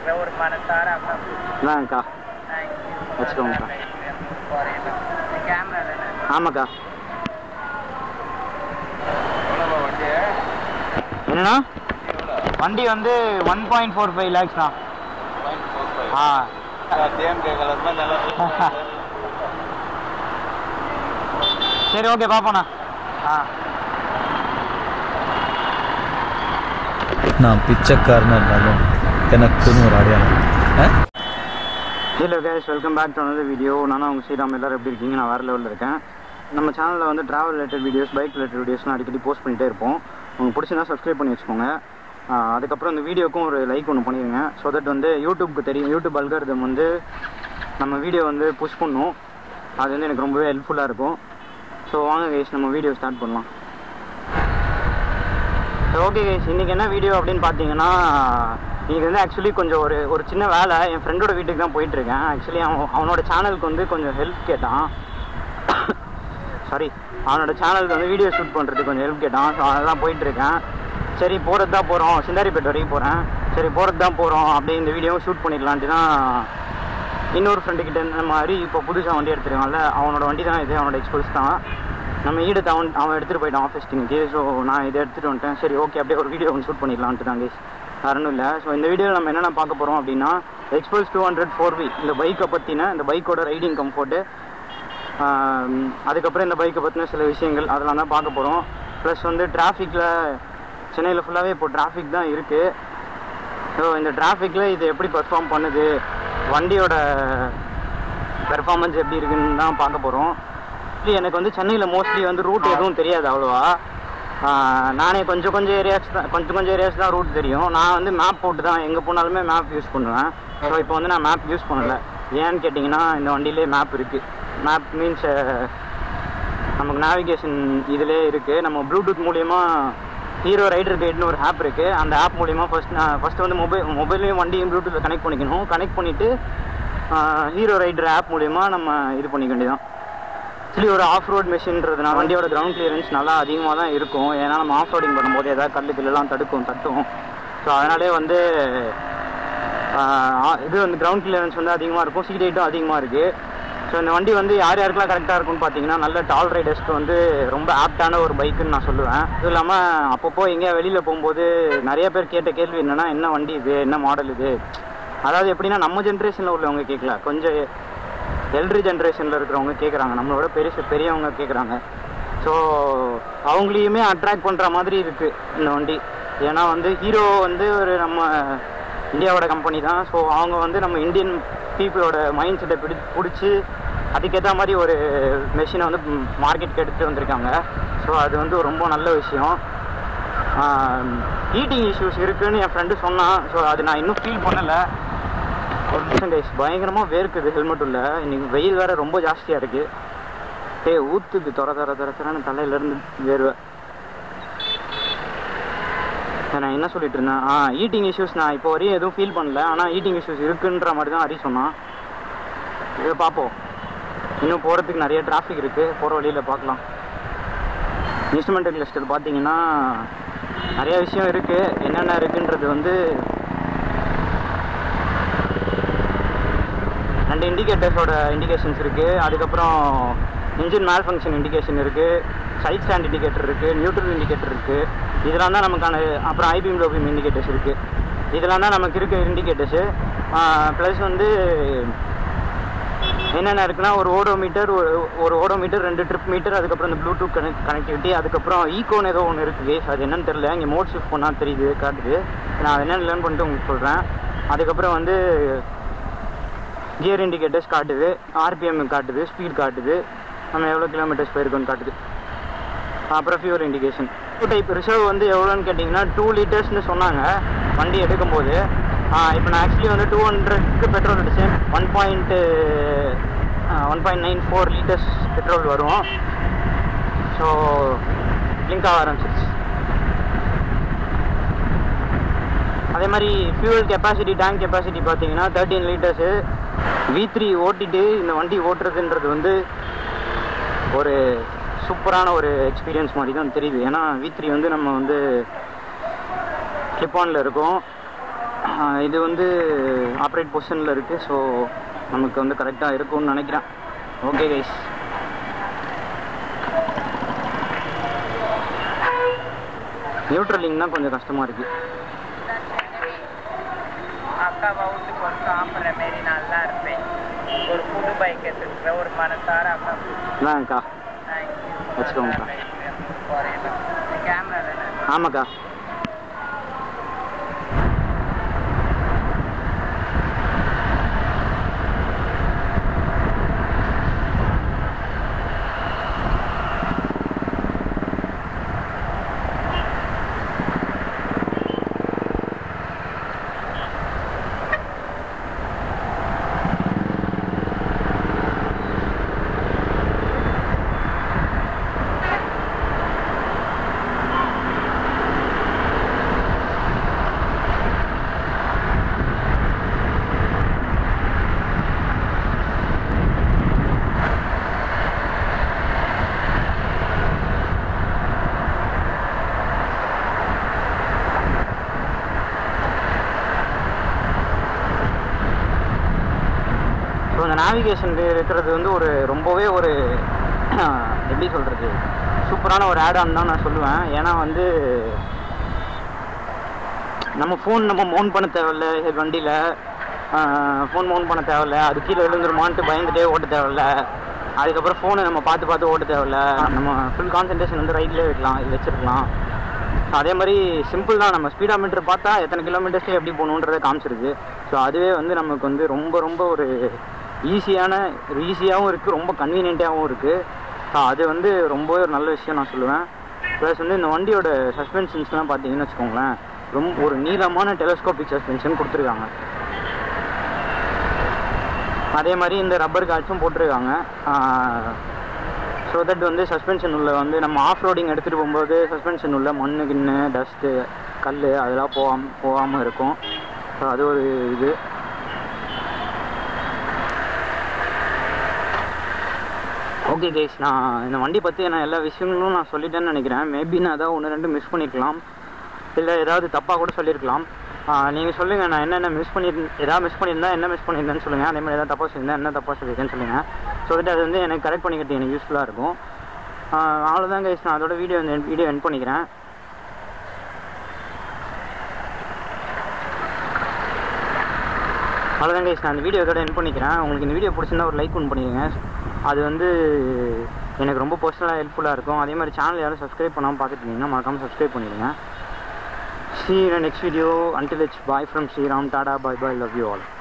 ஒரு மனசார இந்தாங்கக்கா வச்சுக்கோங்கக்கா கேமரா தானே ஆமாக்கா என்னண்ணா வண்டி வந்து ஒன் பாயிண்ட் ஃபோர் ஃபைவ் லேக்ஸ்ண்ணா ஆ சரி ஓகே பார்ப்போண்ணா ஆ நான் பிச்சைக்காரனா இருந்தாலும் எனக்குன்னு ஒரு அடையாளம் இருக்கு. ஆ? Hello guys welcome back to another video நானும் அவங்க ஸ்ரீராம் எல்லாரும் எப்படி இருக்கீங்க நான் வேறு லெவலில் இருக்கேன் நம்ம சேனலில் வந்து travel related videos bike related வீடியோஸ்லாம் அடிக்கடி போஸ்ட் பண்ணிகிட்டே இருப்போம் உங்களுக்கு பிடிச்சிருந்தா சப்ஸ்கிரைப் பண்ணி வச்சுக்கோங்க ஆஹ் அதுக்கப்புறம் இந்த வீடியோக்கும் ஒரு லைக் ஒன்று பண்ணிடுங்க ஸோ தட் வந்து யூடியூப்க்கு தெரியும் யூடியூப் அல்காரிதம் வந்து நம்ம வீடியோ வந்து புஷ் பண்ணும் அது வந்து எனக்கு ரொம்பவே ஹெல்ப்ஃபுல்லாக இருக்கும் ஸோ வாங்க கைஸ் நம்ம வீடியோ ஸ்டார்ட் பண்ணலாம் ஓகே கைஸ் இன்றைக்கி என்ன வீடியோ அப்படின்னு பார்த்தீங்கன்னா இன்றைக்கி வந்து ஆக்சுவலி கொஞ்சம் ஒரு ஒரு சின்ன வேலை என் ஃப்ரெண்டோட வீட்டுக்கு தான் போயிட்டுருக்கேன் ஆக்சுவலி அவன் அவனோட சேனலுக்கு வந்து கொஞ்சம் ஹெல்ப் கேட்டான் சாரி அவனோட சேனலுக்கு வந்து வீடியோ ஷூட் பண்ணுறதுக்கு கொஞ்சம் ஹெல்ப் கேட்டான் ஸோ அதெல்லாம் போயிட்டுருக்கேன் சரி போகிறது தான் போகிறோம் சிந்தாரிப்பேட் வரைக்கும் போகிறேன் சரி போகிறது தான் போகிறோம் அப்படியே இந்த வீடியோவும் ஷூட் பண்ணிடலான்ட்டு தான் இன்னொரு ஃப்ரெண்டு கிட்ட இந்த மாதிரி இப்போ புதுசாக வண்டி எடுத்துருக்கான்ல அவனோட வண்டி தான் இது அவனோட எக்ஸ்போஸ் தான் நம்ம ஈடுத்து அவன் அவன் எடுத்துகிட்டு போயிட்டான் ஆஃபீஸ் இன்னைக்கு ஸோ நான் இதை எடுத்துகிட்டு வந்துட்டேன் சரி ஓகே அப்படியே ஒரு வீடியோ ஒன்று ஷூட் பண்ணிடலான்ட்டு தான் கேஸ் வேறு ஒன்றும் இல்லை ஸோ இந்த வீடியோவில் நம்ம என்னென்ன பார்க்க போகிறோம் அப்படின்னா Xpulse two hundred four V இந்த பைக்கை பற்றின இந்த பைக்கோட ரைடிங் கம்ஃபர்ட்டு அதுக்கப்புறம் இந்த பைக்கை பற்றின சில விஷயங்கள் அதெல்லாம் தான் பார்க்க போகிறோம் ப்ளஸ் வந்து டிராஃபிக்கில் சென்னையில் ஃபுல்லாகவே இப்போ டிராஃபிக் தான் இருக்குது ஸோ இந்த டிராஃபிக்கில் இது எப்படி பெர்ஃபார்ம் பண்ணுது வண்டியோட பெர்ஃபார்மன்ஸ் எப்படி இருக்குன்னு தான் பார்க்க போகிறோம் எனக்கு வந்து சென்னையில் மோஸ்ட்லி வந்து ரூட் எதுவும் தெரியாது அவ்வளோவா ஆஹ் நானே கொஞ்சம் கொஞ்சம் ஏரியாஸ் தான் கொஞ்சம் கொஞ்சம் ஏரியாஸ் தான் ரூட் தெரியும் நான் வந்து மேப் போட்டு தான் எங்கே போனாலுமே மேப் யூஸ் பண்ணுவேன் ஸோ இப்போ வந்து நான் மேப் யூஸ் பண்ணலை ஏன்னு கேட்டிங்கன்னா இந்த வண்டியிலே மேப் இருக்குது மேப் மீன்ஸ் நமக்கு நேவிகேஷன் இதிலே இருக்குது நம்ம ப்ளூடூத் மூலியமா ஹீரோ ரைடர் கைட்னு ஒரு ஆப் இருக்குது அந்த ஆப் மூலியமா ஃபஸ்ட் நான் ஃபஸ்ட்டு வந்து மொபைல் மொபைல்லையும் வண்டியும் ப்ளூடூத்தில் கனெக்ட் பண்ணிக்கணும் கனெக்ட் பண்ணிவிட்டு ஹீரோ ரைடர் ஆப் மூலியமா நம்ம இது பண்ணிக்க வேண்டியதான் ஆக்சுவலி ஒரு ஆஃப் ரோட் மிஷின்றதுனால வண்டியோட கிரவுண்ட் கிளியரன்ஸ் நல்லா அதிகமாக தான் இருக்கும் ஏன்னா நம்ம ஆஃப் ரோடிங் பண்ணும்போது ஏதாவது கல்லு கில்லெல்லாம் தடுக்கும் தட்டும் ஸோ அதனாலே வந்து ஆஹ் இது வந்து கிரவுண்ட் கிளியரன்ஸ் வந்து அதிகமாக இருக்கும் சீட் ஹைட்டும் அதிகமாக இருக்குது ஸோ இந்த வண்டி வந்து யார் யாருக்கெல்லாம் கரெக்டாக இருக்கும்னு பார்த்தீங்கன்னா நல்ல டால் ரைடர்ஸ்க்கு வந்து ரொம்ப ஆப்டான ஒரு பைக்குன்னு நான் சொல்லுவேன் அதுவும் இல்லாமல் அப்பப்போ எங்கேயா வெளியில் போகும்போது நிறைய பேர் கேட்ட கேள்வி என்னன்னா என்ன வண்டி இது என்ன மாடல் இது அதாவது எப்படின்னா நம்ம ஜென்ரேஷனில் உள்ளவங்க கேட்கல கொஞ்சம் எல்ட்ரி ஜென்ரேஷனில் இருக்கிறவங்க கேட்குறாங்க நம்மளோட பெருசு பெரியவங்க கேட்குறாங்க ஸோ அவங்களையுமே அட்ராக்ட் பண்ணுற மாதிரி இருக்குது இந்த வண்டி ஏன்னா வந்து ஹீரோ வந்து ஒரு நம்ம இந்தியாவோட கம்பெனி தான் ஸோ அவங்க வந்து நம்ம இந்தியன் பீப்புளோட மைண்ட் செட்டை பிடி பிடிச்சி அதுக்கேற்ற மாதிரி ஒரு மெஷினை வந்து மார்க்கெட்டுக்கு எடுத்துகிட்டு வந்திருக்காங்க ஸோ அது வந்து ரொம்ப நல்ல விஷயம் ஹீட்டிங் இஷ்யூஸ் இருக்குன்னு என் ஃப்ரெண்டு சொன்னான் ஸோ அது நான் இன்னும் ஃபீல் பண்ணலை ஒரு நிமிஷம் கைஸ் பயங்கரமாக வேர்க்குது ஹெல்மெட் உள்ள இன்னைக்கு வெயில் வேற ரொம்ப ஜாஸ்தியாக இருக்கு ஏய் ஊத்துது தொர தொர தொர தொரன்னு தலையிலேருந்து வேர்வை சரி, நான் என்ன சொல்லிட்டு இருந்தேன் ஆ ஈட்டிங் இஷ்யூஸ் நான் இப்போ வரையும் எதுவும் ஃபீல் பண்ணல ஆனால் ஈட்டிங் இஷ்யூஸ் இருக்குன்ற மாதிரி தான் ஹரி சொன்னான் இதை பார்ப்போம் இன்னும் போகிறதுக்கு நிறைய டிராஃபிக் இருக்குது போகிற வழியில் பார்க்கலாம் இன்ஸ்ட்ருமெண்டல் லிஸ்ட்டில் பார்த்தீங்கன்னா நிறைய விஷயம் இருக்குது என்னென்ன இருக்குன்றது வந்து ரெண்டு இண்டிகேட்டர்ஸோட இண்டிகேஷன்ஸ் இருக்குது அதுக்கப்புறம் இன்ஜின் மேல் ஃபங்க்ஷன் இண்டிகேஷன் இருக்குது சைட் ஸ்டாண்ட் இண்டிகேட்டர் இருக்குது நியூட்ரல் இண்டிகேட்டர் இருக்குது இதெல்லாம் தான் நமக்கான அப்புறம் ஐபிஎம் லோபிஎம் இண்டிகேட்டர்ஸ் இருக்குது இதெல்லாம் தான் நமக்கு இருக்க இண்டிகேட்டர்ஸு ப்ளஸ் வந்து என்னென்ன இருக்குன்னா ஒரு ஓடோமீட்டர் ஒரு ஒரு ஓடோமீட்டர் ரெண்டு ட்ரிப் மீட்டர் அதுக்கப்புறம் இந்த ப்ளூடூத் கனெக்ட் கனெக்டிவிட்டி அதுக்கப்புறம் ஈகோன்னு ஏதோ ஒன்று இருக்குது அது என்னன்னு தெரியல இங்கே மோட் ஷிஃப்ட் பண்ணால் தெரியுது காட்டுது நான் அது என்னென்னு லேர்ன் பண்ணிட்டு உங்களுக்கு சொல்கிறேன் அதுக்கப்புறம் வந்து கியர் இண்டிகேட்டர்ஸ் காட்டுது ஆர்பிஎம் காட்டுது ஸ்பீட் காட்டுது நம்ம எவ்வளோ கிலோமீட்டர்ஸ் போயிருக்கோம்னு காட்டுது அப்புறம் fuel indication two type reserve வந்து எவ்வளோன்னு கேட்டிங்கன்னா டூ லிட்டர்ஸ்னு சொன்னாங்க வண்டி எடுக்கும்போது இப்போ நான் ஆக்சுவலி வந்து டூ ஹண்ட்ரட்க்கு பெட்ரோல் அடித்தேன் one point one point nine four litres petrol வரும் ஸோ லிங்க் ஆக ஆரம்பிச்சிருச்சு அதே மாதிரி ஃபியூல் கெப்பாசிட்டி டேங்க் கெப்பாசிட்டி பார்த்தீங்கன்னா தேர்ட்டீன் லிட்டர்ஸு வி த்ரீ ஓட்டிட்டு இந்த வண்டி ஓட்டுறதுன்றது வந்து ஒரு சூப்பரான ஒரு எக்ஸ்பீரியன்ஸ் மாதிரி தான் தெரியுது ஏன்னா வி த்ரீ வந்து நம்ம வந்து கிளிப்பானில் இருக்கும் ஆஹ் இது வந்து ஆப்ரேட் பொசிஷனில் இருக்குது ஸோ நமக்கு வந்து கரெக்டாக இருக்கும்னு நினைக்கிறேன் ஓகே கைஸ் நியூட்ரலிங் தான் கொஞ்சம் கஷ்டமாக இருக்குது அக்கா வவுத்துக்கு ஒரு சாப்பிட்ற மாரி நல்லா இருப்பேன் ஒரு புது பைக் எடுத்துக்கிற ஒரு மனசார அக்கா இதான்க்கா வச்சுக்கோங்கக்கா. கேமரா தானே ஆமாக்கா ஸோ இந்த நேவிகேஷன் இருக்கிறது வந்து ஒரு ரொம்பவே ஒரு எப்படி சொல்கிறது சூப்பரான ஒரு ஆட் ஆன் தான் நான் சொல்லுவேன் ஏன்னா வந்து நம்ம ஃபோன் நம்ம மவுண்ட் பண்ண தேவையில்ல வண்டியில் ஃபோன் மவுண்ட் பண்ண தேவையில்ல அது கீழே விழுந்துருமான்ட்டு பயந்துட்டே ஓட்ட தேவையில்ல அதுக்கப்புறம் ஃபோனை நம்ம பார்த்து பார்த்து ஓட்ட தேவையில்ல நம்ம ஃபுல் கான்சன்ட்ரேஷன் வந்து ரைட்லேயே வைக்கலாம் இது வச்சிருக்கலாம் ஸோ அதே மாதிரி சிம்பிள் தான் நம்ம ஸ்பீடா மீட்டர் பார்த்தா எத்தனை கிலோமீட்டர்ஸ்ல எப்படி போகணுன்றதை காமிச்சிருக்கு ஸோ அதுவே வந்து நமக்கு வந்து ரொம்ப ரொம்ப ஒரு ஈஸியான ஈஸியாகவும் இருக்குது ரொம்ப கன்வீனியண்ட்டாகவும் இருக்குது ஸோ அது வந்து ரொம்பவே ஒரு நல்ல விஷயம் நான் சொல்லுவேன் ப்ளஸ் வந்து இந்த வண்டியோட சஸ்பென்ஷன்ஸ்லாம் பார்த்தீங்கன்னு வச்சுக்கோங்களேன் ரொம்ப ஒரு நீளமான டெலஸ்கோபிக் சஸ்பென்ஷன் கொடுத்துருக்காங்க அதே மாதிரி இந்த ரப்பர் காட்சும் போட்டிருக்காங்க ஸோ தட் வந்து சஸ்பென்ஷன் உள்ள வந்து நம்ம ஆஃப் ரோடிங் எடுத்துகிட்டு போகும்போது சஸ்பென்ஷன் உள்ள மண்ணு கிண்ணு டஸ்ட்டு கல் அதெல்லாம் போகாம போகாமல் இருக்கும் ஸோ அது ஒரு இது ஓகே கைஸ் நான் இந்த வண்டி பற்றி நான் எல்லா விஷயங்களும் நான் சொல்லிட்டேன்னு நினைக்கிறேன் மேபி நான் ஏதாவது ஒன்று ரெண்டு மிஸ் பண்ணியிருக்கலாம் இல்லை ஏதாவது தப்பாக கூட சொல்லியிருக்கலாம் நீங்கள் சொல்லுங்கள் நான் என்னென்ன மிஸ் பண்ணி ஏதாவது மிஸ் பண்ணியிருந்தா என்ன மிஸ் பண்ணியிருந்தேன்னு சொல்லுங்கள் அதே மாதிரி ஏதாவது தப்பாக சொல்லியிருந்தா என்ன தப்பாக சொல்லியிருக்கேன்னு சொல்லுங்கள் ஸோ தட் அது வந்து எனக்கு கரெக்ட் பண்ணிக்கிறது எனக்கு யூஸ்ஃபுல்லாக இருக்கும் ஆஹ் அவ்வளோதான் கைஸ் நான் அதோட வீடியோ வீடியோ என் பண்ணிக்கிறேன் அவ்வளோதான் கைஸ் நான் அந்த வீடியோ இதோட என் பண்ணிக்கிறேன் உங்களுக்கு இந்த வீடியோ பிடிச்சிருந்தா ஒரு லைக் ஒன்று பண்ணிடுங்க அது வந்து எனக்கு ரொம்ப பர்சனலாக ஹெல்ப்ஃபுல்லாக இருக்கும் அதே மாதிரி சேனல் யாரும் சப்ஸ்கிரைப் பண்ணாமல் பார்த்துட்டு இருந்தீங்கன்னா மறக்காமல் சப்ஸ்கிரைப் பண்ணிடுங்க See you in the next video. Until it's bye from Sriram. Tada. Bye bye. Love you all.